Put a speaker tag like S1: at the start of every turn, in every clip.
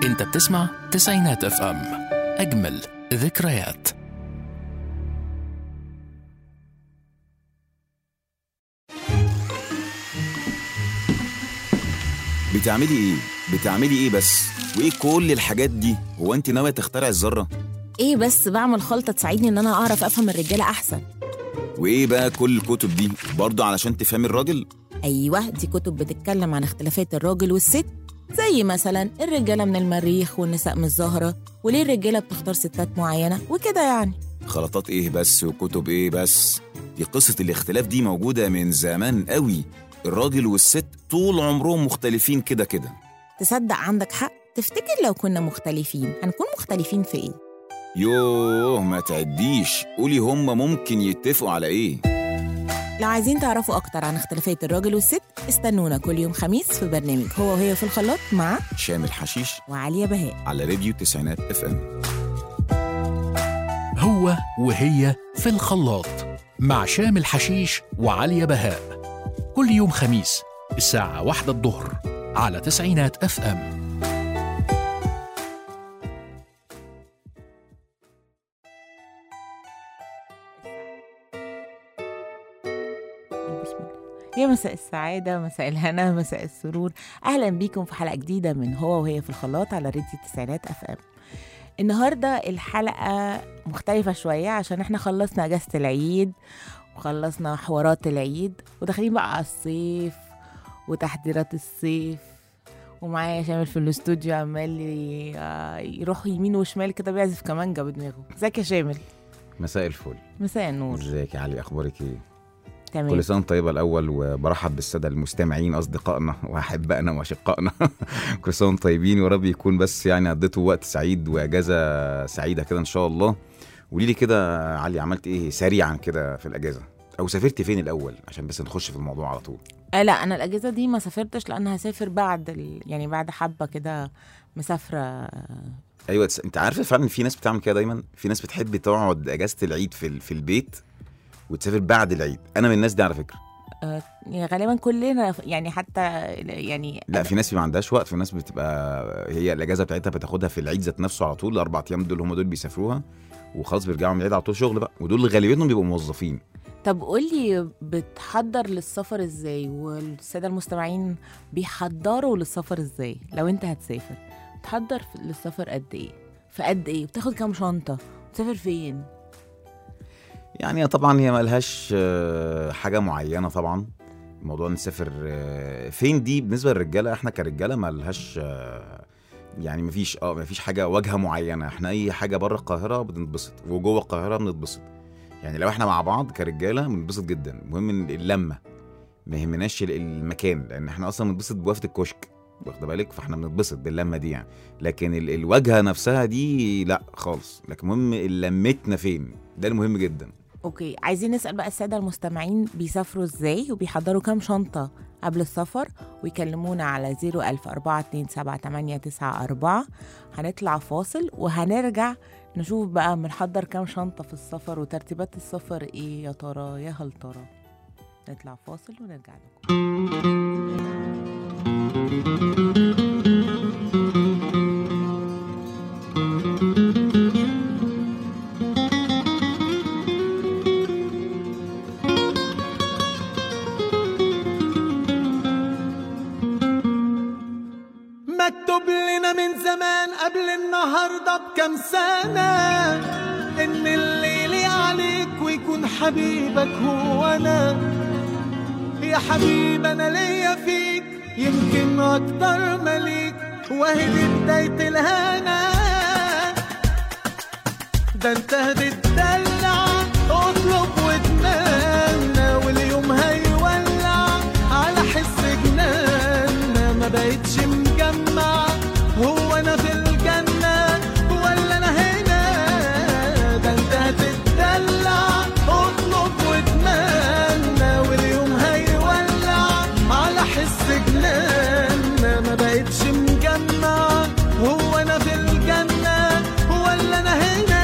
S1: انت بتسمع تسعينات اف ام اجمل ذكريات
S2: بتعملي ايه؟ بتعملي ايه بس؟ وايه كل الحاجات دي؟ هو انت ناوية تخترع الذرة؟
S3: ايه بس بعمل خلطة تساعدني ان انا اعرف افهم الرجالة احسن
S2: وايه بقى كل الكتب دي؟ برضه علشان تفهمي الراجل؟
S3: ايوه دي كتب بتتكلم عن اختلافات الراجل والست زي مثلا الرجالة من المريخ والنساء من الزهرة وليه الرجالة بتختار ستات معينة وكده يعني
S2: خلطات ايه بس وكتب ايه بس؟ دي قصة الاختلاف دي موجودة من زمان قوي الراجل والست طول عمرهم مختلفين كده كده
S3: تصدق عندك حق تفتكر لو كنا مختلفين هنكون مختلفين في ايه
S2: يوه ما تعديش قولي هما ممكن يتفقوا على ايه
S3: لو عايزين تعرفوا اكتر عن اختلافات الراجل والست استنونا كل يوم خميس في برنامج هو وهي في الخلاط مع
S2: شامل حشيش
S3: وعليا بهاء
S2: على راديو تسعينات اف ام
S1: هو وهي في الخلاط مع شامل حشيش وعليا بهاء كل يوم خميس الساعة واحدة الظهر على تسعينات اف ام
S3: بسم الله. يا مساء السعادة مساء الهنا مساء السرور أهلا بيكم في حلقة جديدة من هو وهي في الخلاط على راديو التسعينات أف أم النهاردة الحلقة مختلفة شوية عشان احنا خلصنا أجازة العيد وخلصنا حوارات العيد وداخلين بقى على الصيف وتحضيرات الصيف ومعايا شامل في الاستوديو عمال ي- آه، يروح يمين وشمال كده بيعزف كمانجة بدماغه ازيك يا شامل
S4: مساء الفل
S3: مساء النور
S4: ازيك يا علي اخبارك ايه
S3: تمام
S4: كل سنه وانت طيبه الاول وبرحب بالساده المستمعين اصدقائنا واحبائنا واشقائنا كل سنه وانتم طيبين ورب يكون بس يعني قضيتوا وقت سعيد واجازه سعيده كده ان شاء الله قولي لي كده يا علي عملت ايه سريعا كده في الاجازه او سافرت فين الاول عشان بس نخش في الموضوع على طول
S3: آه لا انا الاجازه دي ما سافرتش لان هسافر بعد ال... يعني بعد حبه كده مسافره
S4: ايوه تس- انت عارف فعلا في ناس بتعمل كده دايما في ناس بتحب تقعد اجازه العيد في ال- في البيت وتسافر بعد العيد انا من الناس دي على فكره
S3: آه يعني غالبا كلنا يعني حتى يعني
S4: لا في ناس ما عندهاش وقت في ناس بتبقى هي الاجازه بتاعتها بتاخدها في العيد ذات نفسه على طول الاربع ايام دول هم دول بيسافروها وخلاص بيرجعوا من العيد على طول شغل بقى ودول غالبيتهم بيبقوا موظفين
S3: طب قولي بتحضر للسفر ازاي والساده المستمعين بيحضروا للسفر ازاي لو انت هتسافر تحضر في- للسفر قد ايه في قد ايه بتاخد كام شنطه تسافر فين
S4: يعني طبعا هي ملهاش آه، حاجه معينه طبعا موضوع نسافر آه، فين دي بالنسبه للرجاله احنا كرجاله ملهاش آه، يعني مفيش اه مفيش حاجه واجهه معينه احنا اي حاجه بره القاهره بنتبسط وجوه القاهره بنتبسط يعني لو احنا مع بعض كرجاله بنتبسط جدا المهم إن اللمه ما يهمناش ال- المكان لان احنا اصلا بنتبسط بوقفه الكشك واخده بالك فاحنا بنتبسط باللمه دي يعني لكن ال- الواجهه نفسها دي لا خالص لكن المهم لمتنا فين ده المهم جدا
S3: اوكي عايزين نسال بقى الساده المستمعين بيسافروا ازاي وبيحضروا كام شنطه قبل السفر ويكلمونا على 010427894 هنطلع فاصل وهنرجع نشوف بقى بنحضر كام شنطه في السفر وترتيبات السفر ايه يا ترى يا هل ترى نطلع فاصل ونرجع لكم
S5: مكتوب لنا من زمان قبل النهاردة بكم سنة إن الليل عليك ويكون حبيبك هو أنا يا حبيب أنا ليا فيك يمكن أكتر مليك وهي دي بداية الهنا ده انت هتتدلع اطلب واتمنى واليوم هيولع على حس جنان ما بقتش مجمع هو انا في الجنة ولا انا هنا ده انت هتتدلع اطلب واتمنى واليوم هيولع على حس جنان ما بقتش مجمع هو انا في الجنة ولا انا هنا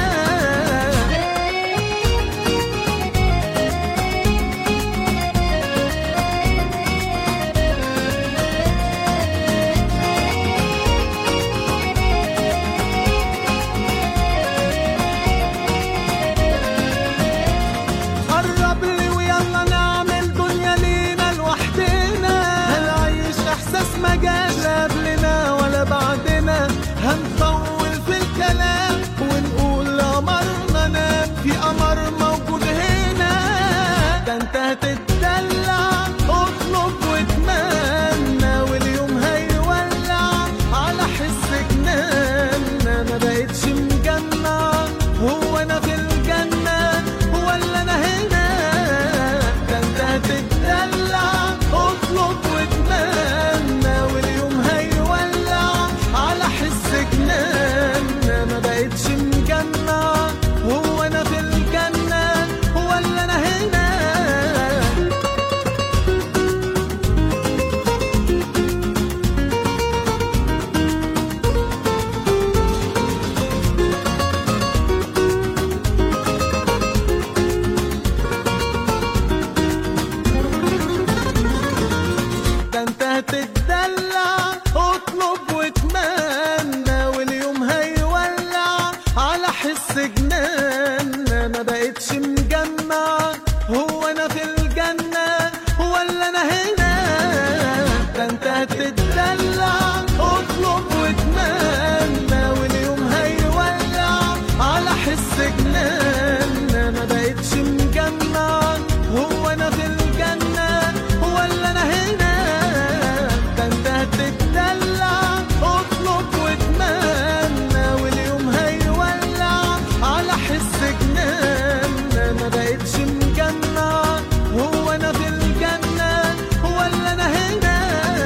S5: هتتدلع اطلب واتمنى واليوم هيولع على حس جنان ما بقتش مجمع هو انا في الجنة ولا انا هنا ده انت هتتدلع اطلب واتمنى واليوم هيولع على حس جنان ما بقتش مجمع هو انا في الجنة ولا انا هنا ده انت هتتدلع اطلب واتمنى واليوم هيولع على حس جنان ما بقتش مجمع هو انا في الجنة ولا انا هنا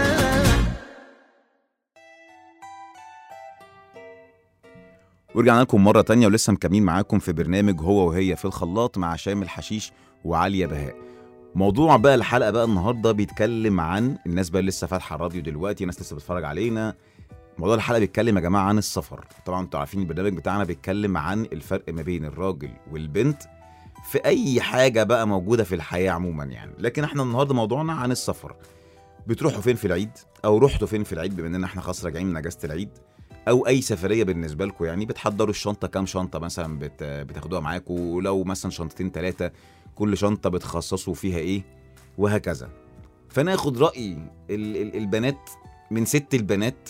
S4: ورجعنا لكم مرة تانية ولسه مكملين معاكم في برنامج هو وهي في الخلاط مع شامل حشيش وعالية بهاء موضوع بقى الحلقة بقى النهاردة بيتكلم عن الناس بقى اللي لسه فاتحة الراديو دلوقتي ناس لسه بتتفرج علينا موضوع الحلقة بيتكلم يا جماعة عن السفر طبعا انتوا عارفين البرنامج بتاعنا بيتكلم عن الفرق ما بين الراجل والبنت في أي حاجة بقى موجودة في الحياة عموما يعني لكن احنا النهاردة موضوعنا عن السفر بتروحوا فين في العيد او رحتوا فين في العيد بما اننا احنا خلاص راجعين من اجازه العيد او اي سفريه بالنسبه لكم يعني بتحضروا الشنطه كام شنطه مثلا بت... بتاخدوها معاكم ولو مثلا شنطتين ثلاثه كل شنطه بتخصصوا فيها ايه وهكذا فناخد راي ال... ال... البنات من ست البنات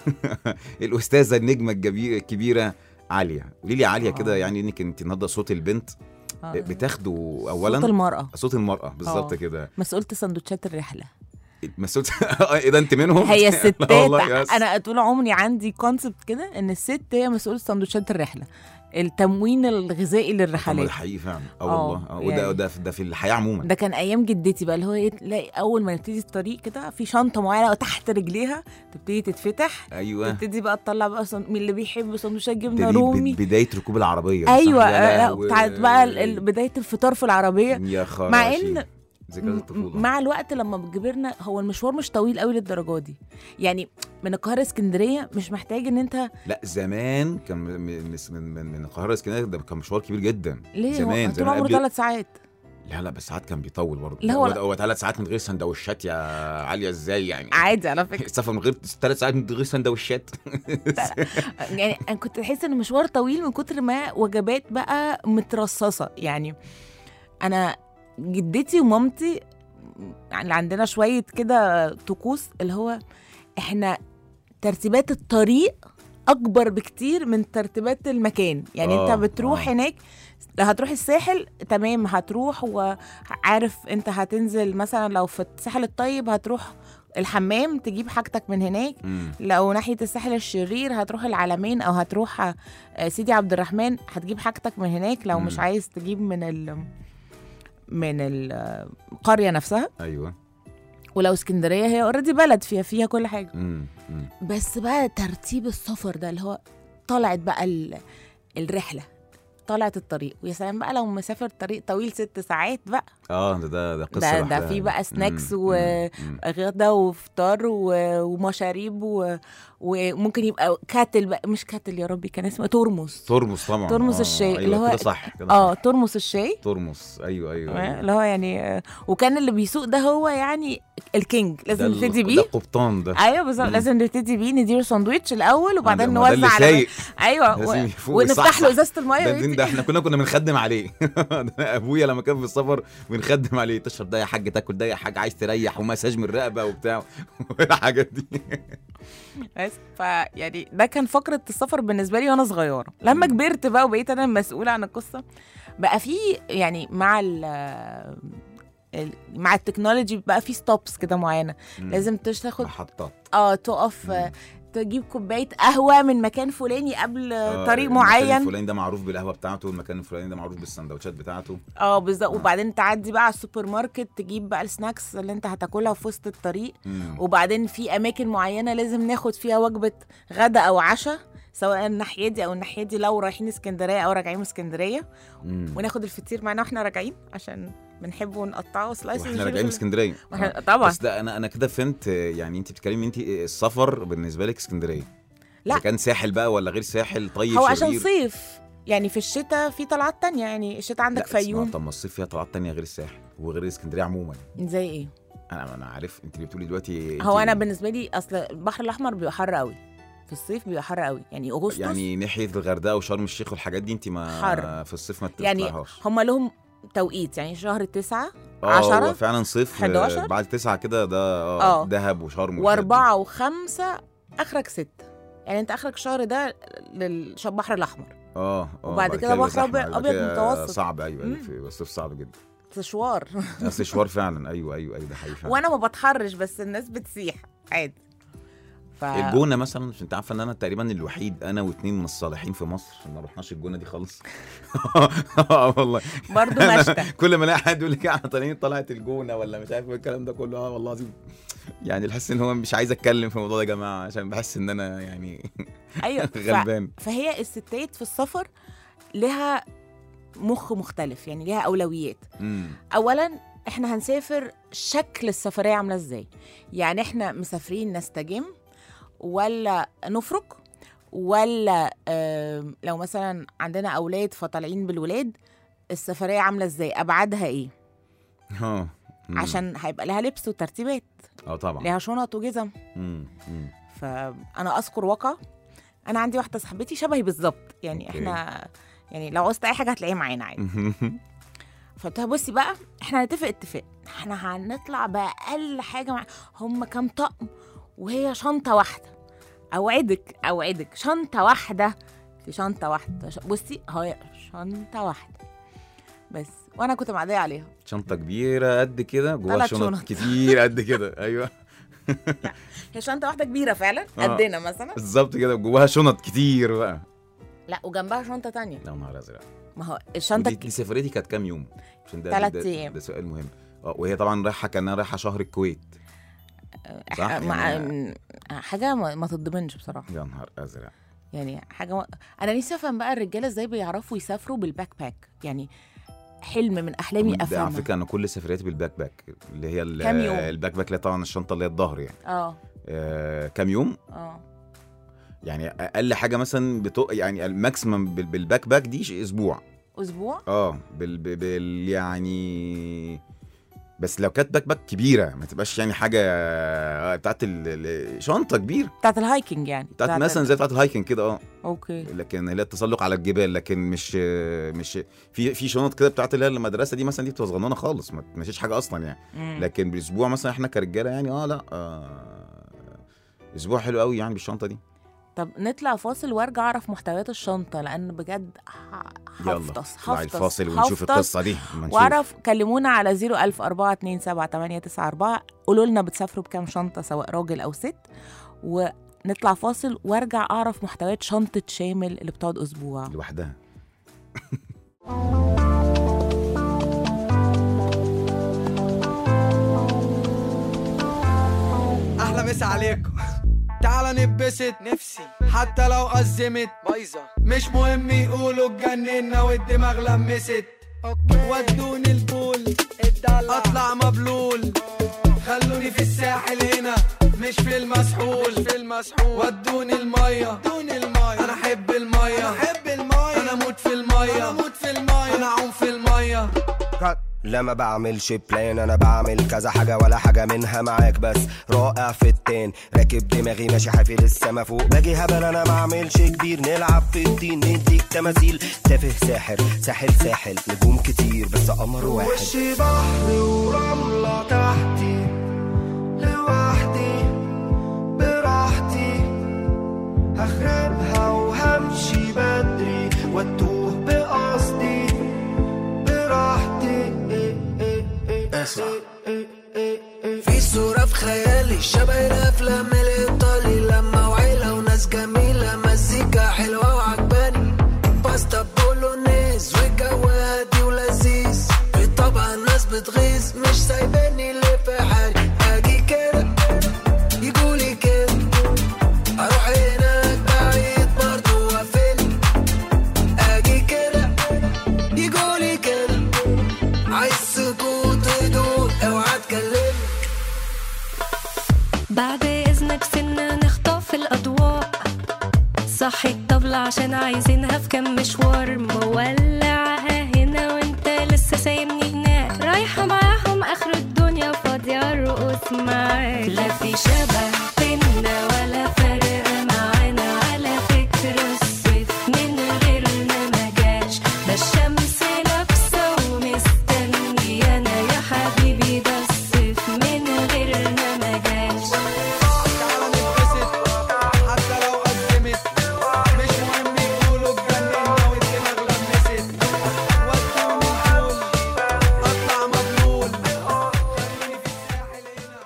S4: الاستاذه النجمه الجبي- الكبيره عاليه قولي لي يا عاليه كده
S3: آه.
S4: يعني انك انت النهارده صوت البنت
S3: آه.
S4: بتاخدوا اولا
S3: صوت المرأة
S4: صوت المراه بالظبط
S3: آه.
S4: كده
S3: مسؤولة سندوتشات الرحلة
S4: مسؤول ايه ده انت منهم
S3: هي
S4: لا
S3: الستات
S4: والله يس.
S3: انا طول عمري عندي كونسبت كده ان الست هي مسؤولة سندوتشات الرحلة التموين الغذائي
S4: طب ما
S3: للرحلات
S4: ده حقيقي فعلا اه
S3: آه،
S4: والله اه وده
S3: يعني.
S4: ده في- ده في الحياه عموما
S3: ده كان ايام جدتي بقى اللي هو ايه تلاقي اول ما نبتدي الطريق كده في شنطه معينه تحت رجليها تبتدي تتفتح
S4: ايوه
S3: تبتدي بقى تطلع بقى صن... من اللي بيحب سندوتشات
S4: ده
S3: جبنه
S4: دي
S3: رومي
S4: بد- بدايه ركوب العربيه صح؟
S3: ايوه
S4: يا
S3: لا
S4: لهوي.
S3: بتاعت بقى ال- ال- بدايه الفطار في العربيه
S4: يا خراشي
S3: مع ان
S4: ذكريات
S3: م-
S4: الطفوله
S3: مع الوقت لما كبرنا هو المشوار مش طويل قوي للدرجه دي يعني من القاهره اسكندريه مش محتاج ان انت
S4: لا زمان كان من من من, من, من القاهره اسكندريه ده كان مشوار كبير جدا
S3: ليه
S4: زمان
S3: هو طول
S4: زمان
S3: عمره
S4: قبل-
S3: ثلاث ساعات
S4: لا لا بس ساعات كان بيطول برضه
S3: لا هو-
S4: هو هو ثلاث ساعات من غير سندوتشات يا عاليه ازاي يعني
S3: عادي على فكره
S4: السفر من غير ثلاث ساعات من غير سندوتشات
S3: يعني انا كنت احس ان المشوار طويل من كتر ما وجبات بقى مترصصه يعني انا جدتي ومامتي يعني عندنا شويه كده طقوس اللي هو احنا ترتيبات الطريق اكبر بكتير من ترتيبات المكان يعني
S4: آه،
S3: انت بتروح
S4: آه.
S3: هناك لو هتروح الساحل تمام هتروح وعارف انت هتنزل مثلا لو في الساحل الطيب هتروح الحمام تجيب حاجتك من هناك
S4: مم.
S3: لو ناحيه الساحل الشرير هتروح العلمين او هتروح آه، سيدي عبد الرحمن هتجيب حاجتك من هناك لو
S4: مم.
S3: مش عايز تجيب من ال من القريه نفسها
S4: ايوه
S3: ولو اسكندريه هي اوريدي بلد فيها فيها كل حاجه
S4: مم. مم.
S3: بس بقى ترتيب السفر ده اللي هو طلعت بقى ال... الرحله طلعت الطريق ويا سلام بقى لو مسافر طريق طويل ست ساعات بقى
S4: اه ده ده ده قصه
S3: ده, ده
S4: لوحدها.
S3: في بقى سناكس
S4: مم.
S3: و...
S4: مم.
S3: غدا وفطار و- ومشاريب و... وممكن يبقى كاتل بقى مش كاتل يا ربي كان اسمه ترمس
S4: ترمس طبعا
S3: ترمس
S4: آه،
S3: الشاي،
S4: أيوة
S3: اللي هو-
S4: كده صح كده
S3: اه
S4: صح.
S3: ترمس الشاي
S4: ترمس ايوه ايوه, أيوة.
S3: اللي هو يعني آه، وكان اللي بيسوق ده هو يعني الكينج لازم
S4: ده ال-
S3: نبتدي
S4: ده
S3: بيه
S4: القبطان ده
S3: ايوه بالظبط
S4: مم.
S3: لازم نبتدي بيه نديله ساندوتش الاول وبعدين
S4: ده- ما ده اللي
S3: نوزع على
S4: سايق.
S3: ايوه
S4: لازم
S3: و...
S4: يفوق
S3: ونفتح
S4: ويصحصح.
S3: له ازازه الميه
S4: ده,
S3: ويبتدي-
S4: ده احنا كنا كنا بنخدم عليه ده ابويا لما كان في السفر بنخدم عليه تشرب ده يا حاج تاكل ده يا حاج عايز تريح ومساج من الرقبه وبتاع والحاجات دي
S3: بس فيعني ده كان فقره السفر بالنسبه لي وانا صغيره لما
S4: مم.
S3: كبرت بقى وبقيت انا المسؤوله عن القصه بقى في يعني مع ال ال- مع التكنولوجي بقى في ستوبس كده معينه لازم تاخد
S4: محطات
S3: اه تقف آه، تجيب كوبايه قهوه من مكان فلاني قبل
S4: آه،
S3: طريق
S4: المكان
S3: معين
S4: الفلاني ده معروف بالقهوه بتاعته المكان الفلاني ده معروف بالسندوتشات بتاعته
S3: اه بالظبط وبعدين تعدي بقى على السوبر ماركت تجيب بقى السناكس اللي انت هتاكلها في وسط الطريق
S4: مم.
S3: وبعدين في اماكن معينه لازم ناخد فيها وجبه غدا او عشاء سواء الناحيه دي او الناحيه دي لو رايحين اسكندريه او راجعين من اسكندريه
S4: مم.
S3: وناخد الفطير معانا واحنا راجعين عشان بنحبه ونقطعه سلايس
S4: واحنا راجعين من اسكندريه
S3: واحنا- طبعا
S4: بس ده انا انا كده فهمت آه، يعني انت بتتكلمي انت السفر بالنسبه لك اسكندريه
S3: لا.
S4: إذا كان ساحل بقى ولا غير ساحل طيب
S3: هو عشان
S4: شرير
S3: صيف يعني في الشتاء في طلعات تانية يعني الشتاء عندك
S4: لا، اسمع،
S3: فيوم
S4: طب ما الصيف فيها طلعات تانية غير الساحل وغير اسكندريه عموما
S3: زي ايه
S4: انا انا عارف انت اللي بتقولي دلوقتي
S3: هو
S4: أنت-
S3: انا بالنسبه لي اصل البحر الاحمر بيبقى حر قوي في الصيف بيبقى حر قوي يعني اغسطس يعني,
S4: يعني ناحيه الغردقه وشرم الشيخ والحاجات دي انت ما
S3: حر.
S4: في الصيف ما
S3: يعني
S4: بتطلعهاش
S3: هم لهم توقيت يعني شهر تسعة
S4: اه
S3: عشرة،
S4: هو فعلا صيف
S3: 11
S4: آه، بعد تسعة كده ده اه
S3: آه.
S4: دهب وشرم والحاجات دي.
S3: واربعة وخمسة اخرك ستة يعني انت اخرك الشهر ده للبحر الاحمر
S4: اه اه
S3: وبعد
S4: بعد
S3: كده
S4: يبقى
S3: بحر
S4: زحمة،
S3: أبيض-
S4: بعد
S3: أبيض
S4: كده
S3: متوسط.
S4: صعب ايوه ايوه
S3: مم.
S4: في الصيف صعب جدا
S3: سشوار
S4: بس شوار فعلا ايوه ايوه ايوه ده حقيقي فعلا
S3: وانا ما بتحرش بس الناس بتسيح عادي ف...
S4: الجونه مثلا مش انت عارفه ان انا تقريبا الوحيد انا واثنين من الصالحين في مصر ما رحناش الجونه دي خالص اه والله
S3: برضه مشتى
S4: كل ما الاقي حد يقول لك احنا طالعين طلعت الجونه ولا مش عارف إيه الكلام ده كله اه والله العظيم يعني بحس ان هو مش عايز اتكلم في الموضوع ده يا جماعه عشان بحس ان انا يعني
S3: ايوه ف...
S4: غلبان
S3: فهي الستات في السفر لها مخ مختلف يعني ليها اولويات
S4: امم
S3: اولا احنا هنسافر شكل السفريه عامله ازاي يعني احنا مسافرين نستجم ولا نفرك ولا آم، لو مثلا عندنا اولاد فطالعين بالولاد السفريه عامله ازاي ابعادها ايه
S4: اه مم.
S3: عشان هيبقى لها لبس وترتيبات
S4: اه طبعا
S3: ليها شنط وجزم
S4: مم. مم.
S3: فانا اذكر واقع انا عندي واحده صاحبتي شبهي بالظبط يعني
S4: أوكي.
S3: احنا يعني لو عوزت اي حاجه هتلاقيها معانا عادي فقلت لها بصي بقى احنا هنتفق اتفاق احنا هنطلع باقل حاجه مع... هم كام طقم وهي شنطه واحده اوعدك اوعدك شنطه واحده في شنطه واحده ش... بصي هي شنطه واحده بس وانا كنت معديه عليها
S4: شنطه كبيره قد كده جواها
S3: تلات
S4: شنط
S3: شنط.
S4: كتير قد كده ايوه
S3: هي شنطه واحده كبيره فعلا
S4: آه.
S3: قدنا مثلا
S4: بالظبط كده جواها شنط كتير بقى
S3: لا وجنبها شنطه تانية
S4: يا نهار ازرق
S3: ما هو الشنطه
S4: ودي دي سفريتي كانت كام يوم عشان ده
S3: تلات
S4: ده-
S3: أيام.
S4: ده سؤال مهم اه وهي طبعا رايحه كانها رايحه شهر الكويت صح؟
S3: مع
S4: يعني-
S3: حاجه ما, ما تتضمنش بصراحه
S4: يا نهار ازرق
S3: يعني حاجه ما... انا نفسي افهم بقى الرجاله ازاي بيعرفوا يسافروا بالباك باك يعني حلم من احلامي
S4: ده على
S3: افهمها
S4: فكره انا كل سفرياتي بالباك باك اللي هي ال-
S3: كام يوم؟
S4: الباك باك اللي هي طبعا الشنطه اللي هي الظهر يعني
S3: اه
S4: آه كام يوم
S3: اه
S4: يعني اقل حاجه مثلا بتو... يعني الماكسيمم بال- بالباك باك دي ش- اسبوع
S3: اسبوع
S4: اه بال... بال... بال يعني بس لو كانت باك باك كبيره ما تبقاش يعني حاجه آه، بتاعت ال... ال- شنطه كبيره
S3: بتاعت الهايكنج يعني
S4: بتاعت مثلا زي بتاعت الهايكنج كده اه
S3: اوكي
S4: لكن اللي هي التسلق على الجبال لكن مش مش في في شنط كده بتاعت اللي هي المدرسه دي مثلا دي بتبقى صغننه خالص ما تمشيش حاجه اصلا يعني
S3: مم.
S4: لكن بالاسبوع مثلا احنا كرجاله يعني اه لا آه اسبوع حلو قوي يعني بالشنطه دي
S3: طب نطلع فاصل وارجع اعرف محتويات الشنطه لان بجد ه-
S4: يلا
S3: هفطس
S4: اطلعي
S3: هفطس
S4: الفاصل ونشوف
S3: هفطس
S4: القصه دي أما نشوف.
S3: واعرف كلمونا على 010427894 قولوا لنا بتسافروا بكام شنطه سواء راجل او ست ونطلع فاصل وارجع اعرف محتويات شنطه شامل اللي بتقعد اسبوع
S4: لوحدها
S5: احلى مسا عليكم تعال نتبسط نفسي حتى لو أزمت بايظة مش مهم يقولوا اتجننا والدماغ لمست ودوني البول اطلع مبلول خلوني في الساحل هنا مش في المسحول مش في المسحول ودوني المية دوني المية انا احب المية انا احب المية انا اموت في المية انا اموت في المية انا اعوم في المية
S6: لا ما بعملش بلان انا بعمل كذا حاجه ولا حاجه منها معاك بس رائع في التان راكب دماغي ماشي حافي للسما فوق باجي هبل انا ما اعملش كبير نلعب في الطين نديك تماثيل تافه ساحر ساحل ساحل نجوم كتير بس قمر واحد
S5: وشي بحر ورملة تحتي لوحدي براحتي هخربها وهمشي بدري واتوه بقصدي براحتي اسمع
S7: في صورة في خيالي شبه الأفلام الإيطالي لما وعيلة وناس جميلة مزيكا حلوة وعجباني باستا بولونيز والجو هادي ولذيذ في طبع الناس بتغيظ مش سايباني اللي في حالي أجي كده يجولي كده أروح هناك بعيد برضه وأفل أجي كده يجولي كده عايز سكوت هدوء اوعى تكلمني
S8: بعد إذنك سنة نخطف الأضواء صحي الطبلة عشان عايزينها في كام مشوار مولعها هنا وانت لسه سايبني هناك رايحة معاهم آخر الدنيا فاضية الرقص اقف معاك لا في شبه بينا ولا فرق معانا على فكرة الصيف من غيرنا ما جاش ده الشمس لابسة ومستنيانا يا حبيبي ده الصيف من غيرنا ما جاش
S5: تعالى نتبسط حتى لو قدمت مش مهم يقولوا اتجننا والدماغ لمست ودوني الفول اطلع مبلول خليني في الساحل هنا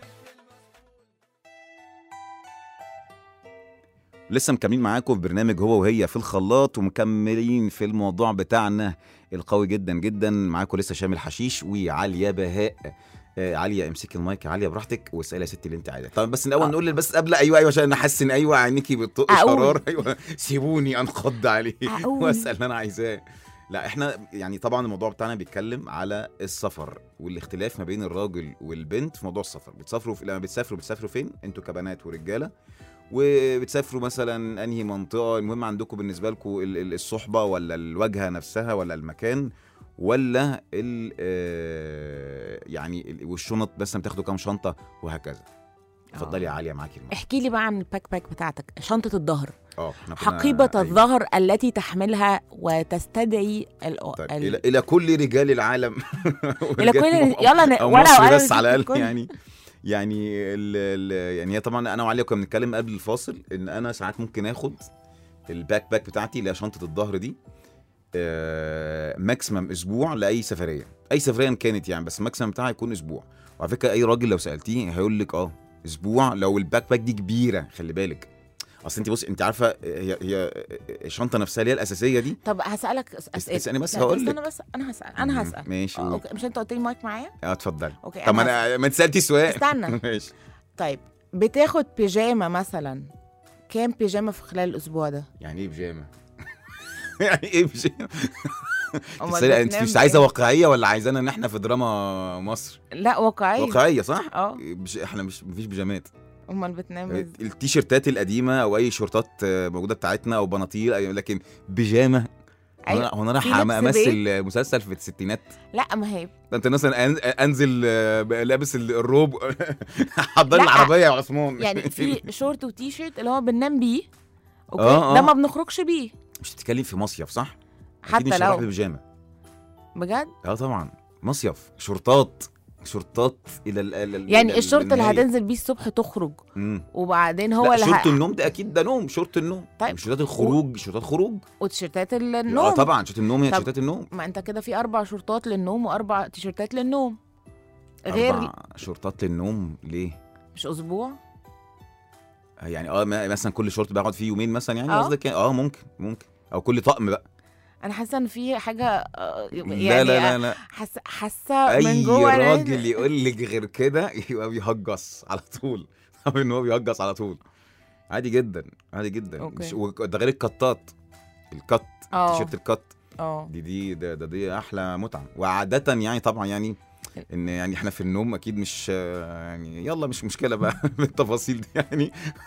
S4: لسه مكملين معاكم في برنامج هو وهي في الخلاط ومكملين في الموضوع بتاعنا القوي جدا جدا معاكم لسه شامل حشيش وعاليه بهاء آه عاليه امسكي المايك يا عاليه براحتك واسالي يا ستي اللي انت عايزاه طب بس الاول
S3: آه.
S4: نقول بس قبل ايوه ايوه عشان نحسن ايوه عينيكي بتطق
S3: أقول.
S4: شرار ايوه سيبوني انقض عليه
S3: أقول.
S4: واسال اللي انا عايزاه لا احنا يعني طبعا الموضوع بتاعنا بيتكلم على السفر والاختلاف ما بين الراجل والبنت في موضوع السفر بتسافروا في لما بتسافروا بتسافروا فين انتوا كبنات ورجاله وبتسافروا مثلا انهي منطقه المهم عندكم بالنسبه لكم ال- ال- الصحبه ولا الواجهه نفسها ولا المكان ولا ال آه، يعني ال- والشنط بس بتاخدوا كام شنطه وهكذا اتفضلي يا عاليه معاكي المايك.
S3: احكي لي بقى عن الباك باك بتاعتك شنطة الظهر
S4: اه إحنا كنا-
S3: حقيبة
S4: أيوة.
S3: الظهر التي تحملها وتستدعي ال...
S4: طيب
S3: ال...
S4: الى الى كل رجال العالم
S3: إلى كل يلا ن...
S4: او
S3: ورقة
S4: مصر
S3: وقلم
S4: بس على الاقل
S3: الكل.
S4: يعني يعني ال ال يعني هي طبعا انا وعليا كنا بنتكلم قبل الفاصل ان انا ساعات ممكن اخد الباك باك بتاعتي اللي هي شنطه الظهر دي آه ماكسيمم اسبوع لاي سفريه اي سفريه إن كانت يعني بس الماكسيمم بتاعها يكون اسبوع وعلى فكره اي راجل لو سالتيه هيقول لك اه اسبوع لو الباك باك دي كبيره خلي بالك اصل انت بص انت عارفه هي هي الشنطه نفسها اللي هي الاساسيه دي
S3: طب هسألك أس- اسئله
S4: اسألني بس
S3: لا،
S4: هقول
S3: استنى
S4: لك.
S3: بس انا هسأل انا
S4: مم،
S3: هسأل
S4: ماشي
S3: آه،
S4: قول.
S3: اوكي مش انت قلت لي مايك معايا
S4: اه اتفضلي
S3: اوكي
S4: طب ما
S3: أنا
S4: انا ما انت سالتي سؤال
S3: استنى.
S4: ماشي
S3: طيب بتاخد بيجامه مثلا كام بيجامه في خلال الاسبوع ده
S4: يعني ايه بيجامه؟ يعني ايه بيجامه؟
S3: أمال
S4: تسألي- انت
S3: بتنام
S4: مش عايزه
S3: بإيه؟
S4: واقعيه ولا عايزانا ان احنا في دراما مصر؟
S3: لا واقعيه
S4: واقعيه صح؟
S3: اه
S4: بش... احنا مش مفيش بيجامات
S3: امال بتنام ازاي
S4: التيشيرتات القديمه او اي شورتات آه، موجوده بتاعتنا او بناطيل أي- لكن بيجامه هو
S3: أيوة،
S4: أنا- هو انا
S3: في
S4: رايح
S3: لبس
S4: امثل مسلسل في الستينات
S3: لا ما هي
S4: ده انت مثلا أن- انزل آه، لابس ال- الروب حضر
S3: لا.
S4: العربيه يا عثمان
S3: يعني في شورت وتي شيرت اللي هو بننام بيه اوكي
S4: آه، آه.
S3: ده ما بنخرجش بيه
S4: مش بتتكلم في مصيف صح؟ أكيد
S3: حتى
S4: مش هروح
S3: لو
S4: ببيجامه
S3: بجد
S4: اه طبعا مصيف شرطات شرطات الى ال ال- ال-
S3: يعني
S4: ال-
S3: الشورت اللي
S4: النهاية.
S3: هتنزل بيه الصبح تخرج
S4: مم.
S3: وبعدين هو
S4: لا
S3: اللي
S4: شورت
S3: ه...
S4: النوم ده اكيد ده نوم شورت النوم
S3: طيب.
S4: مش شورتات الخروج شورتات خروج
S3: وتيشيرتات النوم
S4: اه طبعا شورت النوم هي
S3: طب-
S4: شورتات النوم
S3: ما انت كده في اربع شورتات للنوم واربع تيشيرتات للنوم غير
S4: أربع شورتات للنوم ليه؟
S3: مش اسبوع
S4: يعني اه ما- مثلا كل شورت بقعد فيه يومين مثلا يعني
S3: آه.
S4: قصدك يعني؟ اه ممكن ممكن او كل طقم بقى
S3: انا حاسه ان في حاجه آه، يعني
S4: لا لا لا لا
S3: حاسه حاسه من
S4: اي
S3: جوه
S4: راجل يقول لك غير كده يبقى بيهجص على طول طب ان هو بيهجص على طول عادي جدا عادي جدا
S3: أوكي.
S4: مش- وده غير الكتات الكت
S3: اه
S4: تيشيرت الكت
S3: اه
S4: دي دي ده, ده دي احلى متعه وعاده يعني طبعا يعني ان يعني احنا في النوم اكيد مش آه، يعني يلا مش مشكله بقى بالتفاصيل دي يعني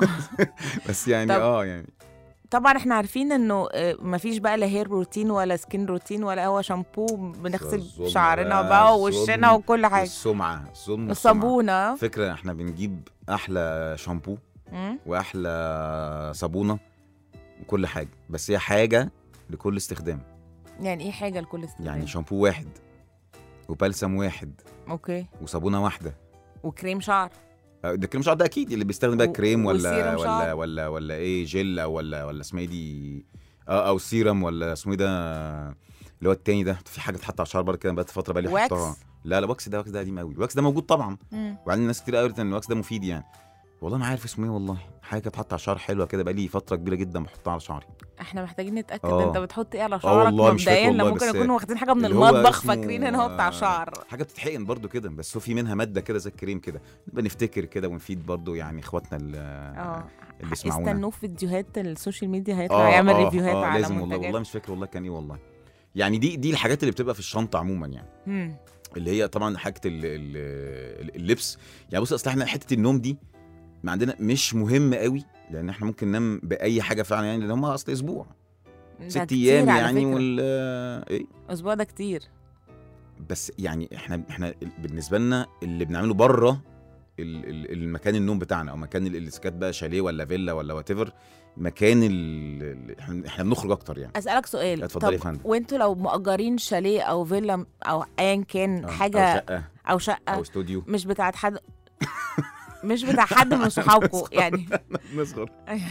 S4: بس يعني
S3: طب
S4: اه يعني
S3: طبعا احنا عارفين انه آه، مفيش بقى لا هير روتين ولا سكين روتين ولا هو شامبو بنغسل
S4: الظلم
S3: شعرنا
S4: بقى،
S3: بقى
S4: الظلم
S3: ووشنا وكل حاجه
S4: السمعه الظلم والسمعة.
S3: الصابونه
S4: فكره احنا بنجيب احلى شامبو
S3: مم.
S4: واحلى صابونه وكل حاجه بس هي حاجه لكل استخدام
S3: يعني ايه حاجه لكل استخدام
S4: يعني شامبو واحد وبلسم واحد
S3: اوكي
S4: وصابونه واحده
S3: وكريم شعر
S4: آه، ده كريم شعر ده اكيد اللي بيستخدم بقى
S3: و-
S4: كريم ولا
S3: وسيرم
S4: ولا
S3: شعر.
S4: ولا ولا ايه جل او ولا ولا اسمها ايه دي اه او سيرم ولا اسمه ايه ده اللي هو التاني ده في حاجه تتحط على الشعر برضه كده بقى فتره بقى لي
S3: واكس.
S4: احطها لا لا واكس ده واكس ده قديم قوي الواكس ده موجود طبعا
S3: مم.
S4: وبعدين ناس كتير قالت ان الواكس ده مفيد يعني والله ما عارف اسمه ايه والله حاجه كانت بتحط على الشعر حلوه كده بقى لي فتره كبيره جدا بحطها على شعري
S3: احنا محتاجين نتاكد
S4: آه.
S3: انت بتحط ايه على
S4: آه
S3: شعرك
S4: والله مش فاكر
S3: مبدئيا
S4: والله،
S3: لما ممكن
S4: بس
S3: يكونوا واخدين حاجه من
S4: اللي هو
S3: المطبخ
S4: اسمه،
S3: فاكرين ان هو بتاع
S4: آه،
S3: شعر
S4: حاجه بتتحقن برضو كده بس هو في منها ماده كده زي الكريم كده نبقى نفتكر كده ونفيد برضو يعني اخواتنا ال-
S3: اه
S4: اللي بيسمعونا
S3: استنوه في فيديوهات السوشيال ميديا هيطلع يعمل ريفيوهات
S4: آه
S3: على
S4: لازم والله
S3: منتجات
S4: والله مش فاكر والله كان ايه والله يعني دي دي الحاجات اللي بتبقى في الشنطه عموما يعني
S3: مم.
S4: اللي هي طبعا حاجه ال- ال- اللبس يعني بص اصل احنا حته النوم دي ما عندنا مش مهم قوي لان احنا ممكن ننام باي حاجه فعلا يعني لان هم اصل اسبوع
S3: ده
S4: ست
S3: كتير
S4: ايام
S3: على
S4: يعني
S3: فكرة.
S4: وال ايه
S3: الاسبوع ده كتير
S4: بس يعني احنا احنا بالنسبه لنا اللي بنعمله بره ال- ال- المكان النوم بتاعنا او مكان ال- الاسكات بقى شاليه ولا فيلا ولا وات مكان ال... ال- احنا إحنا بنخرج اكتر يعني
S3: اسالك سؤال
S4: اتفضلي يا
S3: طب
S4: فندم.
S3: وانتوا لو مأجرين شاليه او فيلا او ايا كان
S4: آه،
S3: حاجه
S4: او شقه
S3: او شقه
S4: او استوديو
S3: مش بتاعت حد مش بتاع حد من صحابكم يعني
S4: نصغر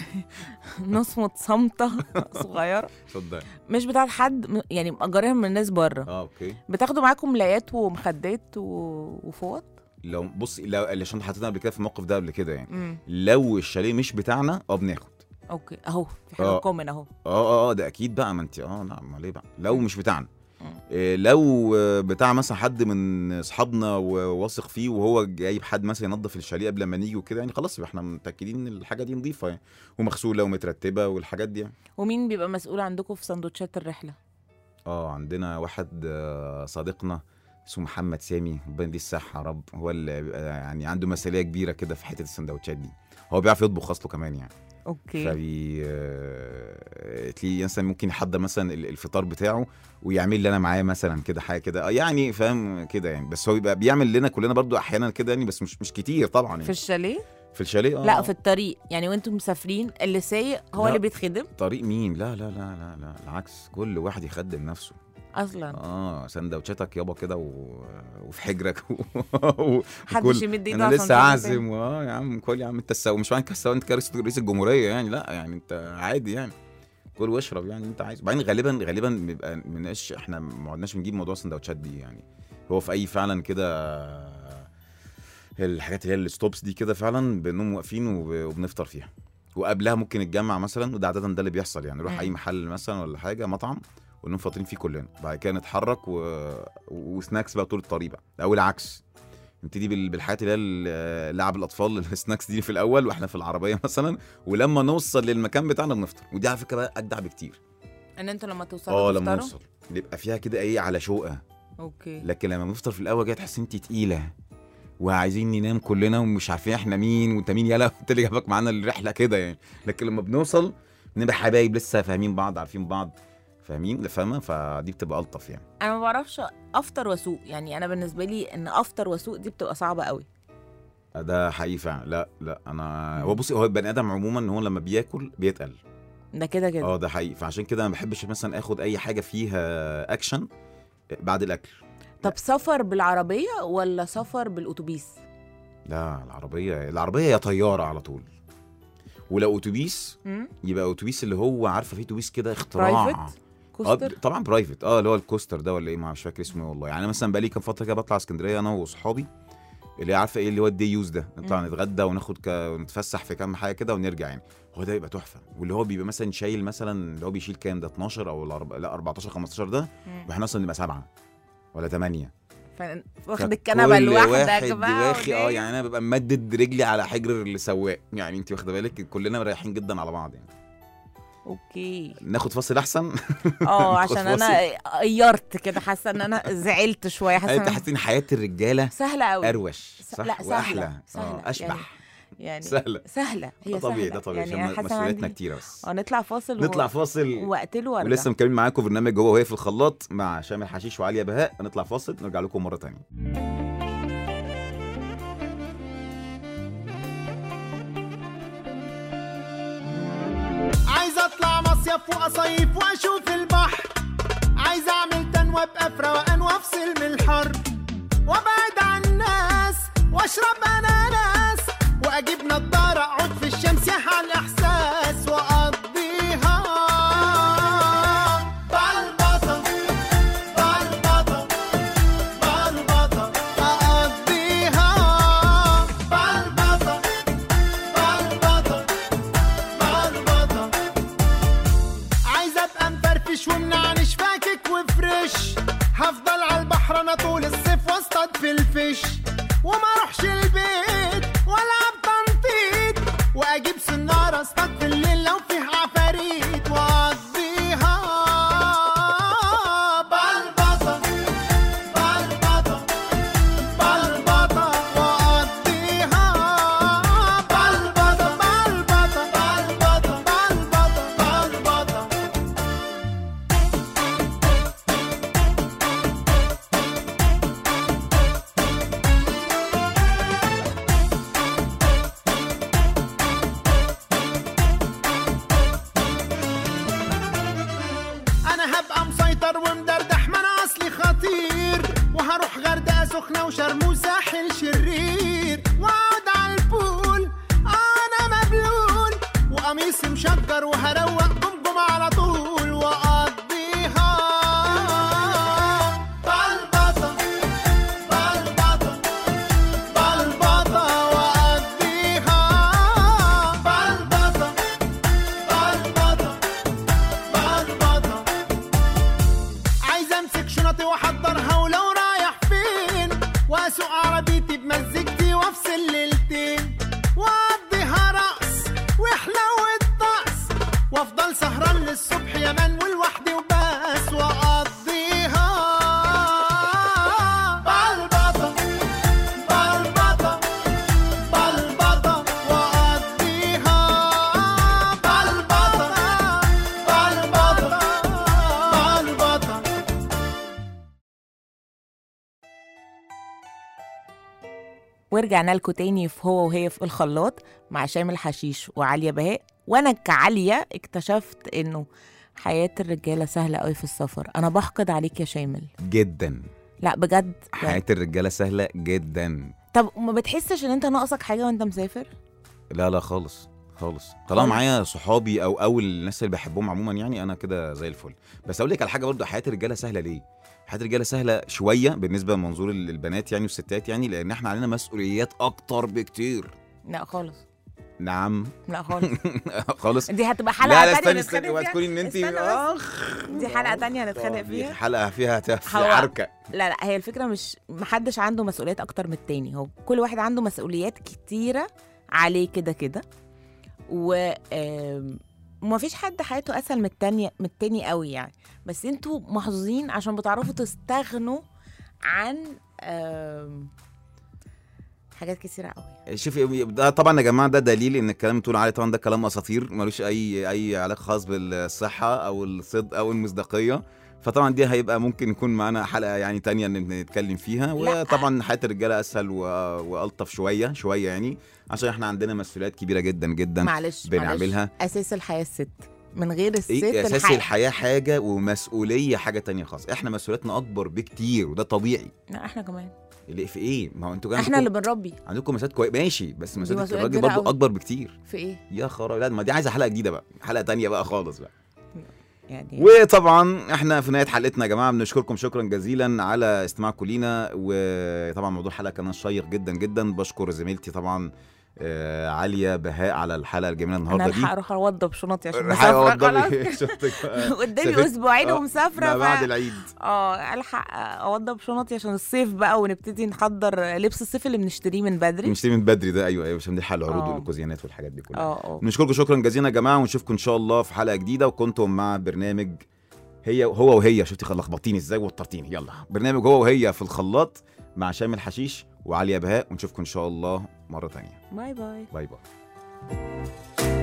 S3: نصمت صمته صغيره
S4: اتفضل
S3: مش بتاعت حد م- يعني مأجرينها من الناس بره
S4: اه اوكي
S3: بتاخدوا معاكم ملايات ومخدات و... وفوط
S4: لو بص لو عشان حطيتنا قبل كده في الموقف ده قبل كده يعني
S3: امم
S4: لو الشاليه مش بتاعنا اه بناخد
S3: اوكي اهو في حاجه
S4: آه.
S3: كومن اهو
S4: اه اه اه ده اكيد بقى ما انت اه نعم امال ايه بقى لو مش بتاعنا
S3: مم.
S4: إيه لو آه، بتاع مثلا حد من اصحابنا وواثق فيه وهو جايب حد مثلا ينظف الشاليه قبل ما نيجي وكده يعني خلاص يبقى احنا متاكدين ان الحاجه دي نظيفه يعني ومغسوله ومترتبه والحاجات دي يعني.
S3: ومين بيبقى مسؤول عندكم في سندوتشات الرحله
S4: اه عندنا واحد آه، صديقنا اسمه محمد سامي ربنا يديه الصحه يا رب هو اللي بيبقى يعني عنده مسؤوليه كبيره كده في حته السندوتشات دي هو بيعرف يطبخ اصله كمان يعني
S3: اوكي
S4: فبي آه، تلاقيه مثلا ممكن يحضر مثلا ال- الفطار بتاعه ويعمل لي انا معاه مثلا كده حاجه كده آه، يعني فاهم كده يعني بس هو بيبقى بيعمل لنا كلنا برضو احيانا كده يعني بس مش مش كتير طبعا يعني
S3: في الشاليه
S4: في الشاليه اه
S3: لا في الطريق يعني وانتم مسافرين اللي سايق هو
S4: لا.
S3: اللي بيتخدم
S4: طريق مين لا لا لا لا لا العكس كل واحد يخدم نفسه
S3: اصلا
S4: اه سندوتشاتك يابا كده و... وفي حجرك و... و...
S3: محدش
S4: وكل-
S3: يمد ايده
S4: انا
S3: عشان
S4: لسه
S3: كده
S4: عازم اه يا عم كل يا عم انت السو مش معنى انت السو انت كده رئيس رئيس الجمهوريه يعني لا يعني انت عادي يعني كل واشرب يعني انت عايز بعدين غالبا غالبا بيبقى مناش احنا ما عدناش بنجيب موضوع السندوتشات دي يعني هو في اي فعلا كده الحاجات اللي هي الستوبس دي كده فعلا بنقوم واقفين وب- وبنفطر فيها وقبلها ممكن نتجمع مثلا وده عاده ده اللي بيحصل يعني نروح
S3: مم.
S4: اي محل مثلا ولا حاجه مطعم ونقوم فاطرين فيه كلنا بعد كده نتحرك و... وسناكس بقى طول الطريق بقى او العكس نبتدي بال- بالحاجات اللي هي ال- لعب الاطفال السناكس دي في الاول واحنا في العربيه مثلا ولما نوصل للمكان بتاعنا بنفطر ودي على فكره بقى اجدع بكتير
S3: ان انتوا لما توصلوا
S4: اه لما
S3: تفطروا؟
S4: نوصل بيبقى فيها كده ايه على شوقه
S3: اوكي
S4: لكن لما بنفطر في الاول كده تحس انت تقيله وعايزين ننام كلنا ومش عارفين احنا مين وانت مين يلا انت اللي جابك معانا الرحله كده يعني لكن لما بنوصل بنبقى حبايب لسه فاهمين بعض عارفين بعض فاهمين فاهمه فدي بتبقى الطف يعني
S3: انا ما بعرفش افطر واسوق يعني انا بالنسبه لي ان افطر واسوق دي بتبقى صعبه قوي
S4: ده حقيقي فعلا لا لا انا هو بصي هو البني ادم عموما هو لما بياكل بيتقل
S3: ده كده كده
S4: اه ده حقيقي فعشان كده ما بحبش مثلا اخد اي حاجه فيها اكشن بعد الاكل
S3: طب سفر بالعربيه ولا سفر بالاتوبيس
S4: لا العربيه العربيه يا طياره على طول ولو اتوبيس
S3: امم
S4: يبقى اتوبيس اللي هو عارفه في اتوبيس كده اختراع
S3: برايفت
S4: اه
S3: كوستر
S4: طبعا برايفت اه اللي هو الكوستر ده ولا ايه ما مش فاكر اسمه ايه والله يعني أنا مثلا بقالي كام فتره كده بطلع اسكندريه انا واصحابي اللي هي عارفه ايه اللي هو الدي يوز ده نطلع
S3: مم.
S4: نتغدى وناخد ك... ونتفسح في كام حاجه كده ونرجع يعني هو ده يبقى تحفه واللي هو بيبقى مثلا شايل مثلا اللي هو بيشيل كام ده 12 او الأرب... لا 14 15 ده واحنا مثلا نبقى سبعه ولا ثمانيه
S3: واخد الكنبه لوحدك
S4: واحد
S3: بقى
S4: واخي اه
S3: ودايس.
S4: يعني انا ببقى ممدد رجلي على حجر السواق يعني انت واخده بالك كلنا مريحين جدا على بعض يعني
S3: اوكي
S4: ناخد فاصل احسن
S3: اه
S4: ناخد
S3: عشان انا قيرت كده حاسه ان انا زعلت شويه حاسه
S4: انت
S3: إن-
S4: حاسس ان حياه الرجاله
S3: سهله قوي
S4: اروش
S3: س-
S4: صح
S3: لا، سهلة،
S4: واحلى
S3: سهلة.
S4: اه اشبح
S3: يعني
S4: سهله
S3: سهله هي
S4: ده طبيعي
S3: سهلة.
S4: ده طبيعي
S3: يعني
S4: عشان
S3: أنا حاسة
S4: مسؤولياتنا
S3: عندي-
S4: كتيره بس
S3: اه نطلع فاصل
S4: نطلع
S3: و...
S4: فاصل
S3: واقتله وارجع
S4: ولسه مكملين معاكم برنامج جوه وهي في الخلاط مع شامل حشيش وعليا بهاء نطلع فاصل نرجع لكم مره تانية
S5: عايز اطلع مصيف واصيف واشوف البحر عايز اعمل تنوى ابقى في روقان وافصل من الحر وابعد عن الناس واشرب اناناس واجيب نضاره اقعد في الشمس يحيى الاحساس واقضيها بلبطه بلبطه بلبطه اقضيها بلبطه بلبطه بلبطه عايز ابقى مفرفش ومنعنش فاكك وفريش هفضل على البحر انا طول الصيف واصطاد في الفيش وما اروحش البيت ولا بتنطيط واجيب سناره اصطاد في الليل لو فيه عفاريت واقضيها بلبطه بلبطه بلبطه واقضيها بلبطه بلبطه بلبطه بلبطه بلبطه سخنة وشرم وساحل شرير واقعد على البول انا مبلول وقميص مشجر وهروق جمجم على طول واقضيها بلبطة بلبطة بلبطة واقضيها بلبطة بلبطة بلبطة عايز امسك شنطي واحضرها ولو رايح فين واسوق عربيتي بمزجتي وافصل ليلتين واقضيها رقص وحلو الطقس وافضل سهران للصبح يا مان ولوحدي وبس واقضيها بلبطة بلبطة بلبطة واقضيها بلبطة بلبطة بلبطة
S3: ورجعنا لكم تاني في هو وهي في الخلاط مع شامل حشيش وعالية بهاء وانا كعالية اكتشفت انه حياة الرجالة سهلة قوي في السفر انا بحقد عليك يا شامل
S4: جدا
S3: لا بجد
S4: حياه الرجاله سهله جدا
S3: طب ما بتحسش ان انت ناقصك حاجة وانت مسافر
S4: لا لا خالص خالص طالما
S3: خالص.
S4: معايا صحابي او او الناس اللي بحبهم عموما يعني انا كده زي الفل بس اقول لك على حاجه برضو حياه الرجاله سهله ليه حياه الرجاله سهله شويه بالنسبه لمنظور البنات يعني والستات يعني لان احنا علينا مسؤوليات اكتر بكتير
S3: لا خالص
S4: نعم
S3: لا خالص
S4: خالص
S3: دي هتبقى حلقة
S4: لا لا
S3: تانية
S4: استني
S3: نتخانق
S4: استني
S3: فيها.
S4: وهتكوني ان انت
S3: استنى بس.
S4: اخ
S3: دي حلقة تانية هنتخانق
S4: دي
S3: فيها
S4: حلقه فيها تف
S3: هو-
S4: عركه
S3: لا لا هي الفكرة مش محدش عنده مسؤوليات أكتر من التاني هو كل واحد عنده مسؤوليات كتيرة عليه كده كده و آم، ومفيش حد حياته أسهل من التانية من التاني قوي يعني بس انتوا محظوظين عشان بتعرفوا تستغنوا عن آم، حاجات كتيرة قوي
S4: شوفي ده طبعا يا جماعه ده دليل ان الكلام اللي بتقول عليه طبعا ده كلام اساطير ملوش اي اي علاقه خاص بالصحه او الصدق او المصداقيه فطبعا دي هيبقى ممكن يكون معانا حلقه يعني تانية ان نتكلم فيها
S3: لا.
S4: وطبعا حياه الرجاله اسهل و... والطف شويه شويه يعني عشان احنا عندنا مسؤوليات كبيره جدا جدا
S3: معلش
S4: بنعملها.
S3: معلش. أساس الحياة الست من غير الست
S4: ايه اساس
S3: الحياة
S4: الحياه حاجه ومسؤوليه حاجه تانية خالص احنا مسؤولياتنا اكبر بكتير وده طبيعي
S3: لا احنا كمان
S4: اللي في ايه ما هو انتوا كمان
S3: احنا
S4: عندكم-
S3: اللي بنربي
S4: عندكم مسؤوليات كويس ماشي بس مسؤوليه
S3: مسؤولية
S4: الراجل
S3: كبيرة
S4: برضه
S3: أوي.
S4: اكبر بكتير
S3: في ايه
S4: يا خرا لا ما دي عايزه حلقه جديده بقى حلقه تانية بقى خالص بقى
S3: يعني
S4: وطبعا احنا في نهايه حلقتنا يا جماعه بنشكركم شكرا جزيلا على استماعكم لينا وطبعا موضوع الحلقه كان شيق جدا جدا بشكر زميلتي طبعا آه عاليه بهاء على الحلقه الجميله
S3: انا
S4: النهارده دي
S3: الحق اروح اوضب شنطي عشان
S4: راح
S3: مسافره
S4: أوضبي
S3: خلاص
S4: شنطك بقى.
S3: قدامي
S4: سافرت.
S3: اسبوعين
S4: آه،
S3: ومسافره
S4: ما بعد
S3: ف...
S4: العيد
S3: اه الحق اوضب شنطي عشان الصيف بقى ونبتدي نحضر لبس الصيف اللي بنشتريه من بدري
S4: مشتري من بدري ده ايوه ايوه عشان نلحق العروض
S3: آه.
S4: والكوزينات والحاجات دي كلها
S3: اه اه
S4: بنشكركم شكرا جزيلا يا جماعه ونشوفكم ان شاء الله في حلقه جديده وكنتم مع برنامج هي هو وهي شفتي لخبطتيني ازاي وترتيني يلا برنامج هو وهي في الخلاط مع شامل حشيش وعليا بهاء ونشوفكم ان شاء الله مره تانية
S3: باي باي
S4: باي باي